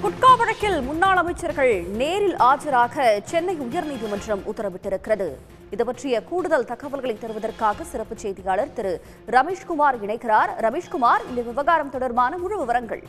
குட்கா வழக்கில் முன்னாள் அமைச்சர்கள் நேரில் ஆஜராக சென்னை உயர்நீதிமன்றம் உத்தரவிட்டிருக்கிறது இது பற்றிய கூடுதல் தகவல்களை தருவதற்காக சிறப்பு செய்தியாளர் திரு ரமேஷ்குமார் இணைக்கிறார் ரமேஷ்குமார் இந்த விவகாரம் தொடர்பான முழு விவரங்கள்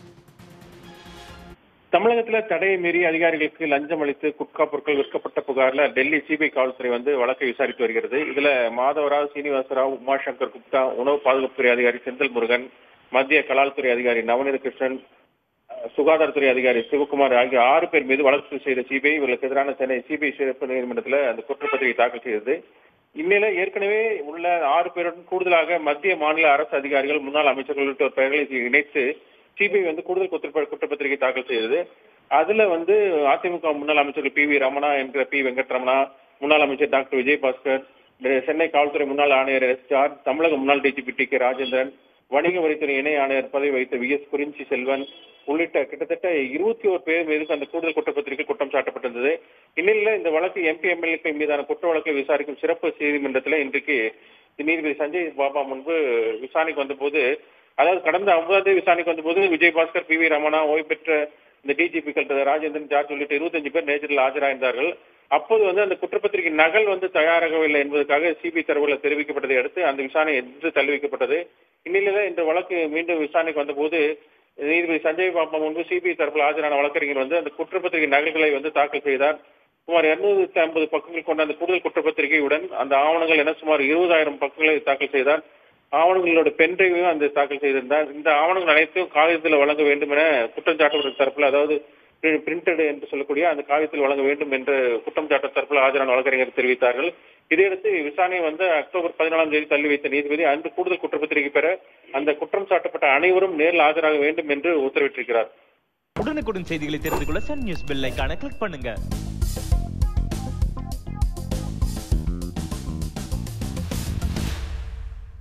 தமிழகத்துல தடையை மீறி அதிகாரிகளுக்கு லஞ்சம் அளித்து குட்கா பொருட்கள் விற்கப்பட்ட புகார்ல டெல்லி சிபிஐ காவல்துறை வந்து வழக்கை விசாரித்து வருகிறது இதுல மாதவராவ் சீனிவாசராவ் உமாசங்கர் குப்தா உணவு பாதுகாப்புத்துறை அதிகாரி செந்தில் முருகன் மத்திய கலால்துறை அதிகாரி நவநீத கிருஷ்ணன் அஹ், சுகாதாரத்துறை அதிகாரி சிவகுமார் ஆகிய ஆறு பேர் மீது வழக்கு செய்த சிபிஐ இவர்களுக்கு எதிரான சென்னை சிபிஐ சிறப்பு நீதிமன்றத்தில் அந்த குற்றப்பத்திரிகை தாக்கல் செய்தது இந்நிலை ஏற்கனவே உள்ள ஆறு பேருடன் கூடுதலாக மத்திய மாநில அரசு அதிகாரிகள் முன்னாள் அமைச்சர்கள் உள்ளிட்ட பெயர்களை இணைத்து சிபிஐ வந்து கூடுதல் குற்ற- குற்றப்பத்திரிகை தாக்கல் செய்தது அதுல வந்து அதிமுக முன்னாள் அமைச்சர்கள் பி வி ரமணா என்கிற பி வெங்கட்ரமணா முன்னாள் அமைச்சர் டாக்டர் விஜயபாஸ்கர் இந்த சென்னை காவல்துறை முன்னாள் ஆணையர் எஸ் ஜார்ஜ் தமிழக முன்னாள் டிஜிபி டி கே ராஜேந்திரன் வணிக வரித்துறை இணை ஆணையர் பதவி வைத்த வி எஸ் குறிஞ்சி செல்வன் உள்ளிட்ட கிட்டத்தட்ட இருபத்தி ஒரு பேர் மீது அந்த கூடுதல் குற்றப்பத்திரிகை குற்றம் சாட்டப்பட்டிருந்தது இந்நிலையில இந்த வழக்கு எம்பி எம்எல்ஏக்கள் மீதான குற்ற வழக்கை விசாரிக்கும் சிறப்பு நீதிமன்றத்தில் இன்றைக்கு நீதிபதி சஞ்சய் பாபா முன்பு விசாரணைக்கு வந்தபோது அதாவது கடந்த ஐம்பதாம் தேதி விசாரணைக்கு வந்தபோது விஜயபாஸ்கர் பி வி ரமணா ஓய்வு பெற்ற இந்த டிஜிபிக்கள் ராஜேந்திரன் ஜார்ஜ் உள்ளிட்ட இருபத்தஞ்சு பேர் நேரில் ஆஜராயிருந்தார்கள் அப்போது வந்து அந்த குற்றப்பத்திரிகை நகல் வந்து தயாராகவில்லை என்பதற்காக சிபிஐ தரவுல தெரிவிக்கப்பட்டதை அடுத்து அந்த விசாரணை என்று தள்ளி வைக்கப்பட்டது இந்நிலையில இந்த வழக்கு மீண்டும் விசாரணைக்கு வந்தபோது நீதிபதி சஞ்சய் பாபா முன்பு சிபிஐ தரப்பில் ஆஜரான வழக்கறிஞர் வந்து அந்த குற்றப்பத்திரிகை நகல்களை வந்து தாக்கல் செய்தார் சுமார் இருநூத்தி ஐம்பது பக்கங்கள் கொண்ட அந்த கூடுதல் குற்றப்பத்திரிகையுடன் அந்த ஆவணங்கள் என சுமார் இருபதாயிரம் பக்கங்களை தாக்கல் செய்தார் ஆவணங்களோட பென்ட்ரைவையும் அந்த தாக்கல் செய்திருந்தார் இந்த ஆவணங்கள் அனைத்தும் காகிதத்தில் வழங்க வேண்டும் என குற்றம் சாட்டப்பட்ட தரப்பில் அதாவது பிரிண்டட் என்று சொல்லக்கூடிய அந்த காகிதத்தில் வழங்க வேண்டும் என்று குற்றம் சாட்ட தரப்பில் ஆஜரான வழக்கறிஞர் தெரிவித்தார்கள் இதையடுத்து விசாரணை வந்து அக்டோபர் பதினாலாம் தேதி தள்ளி வைத்த நீதிபதி அன்று கூடுதல் குற்றப்பத்திரிகை பெற அந்த குற்றம் சாட்டப்பட்ட அனைவரும் நேரில் ஆஜராக வேண்டும் என்று உத்தரவிட்டிருக்கிறார் உடனுக்குடன் செய்திகளை தெரிந்து கொள்ள சன் நியூஸ் பெல் ஐகானை கிளிக் பண்ணுங்க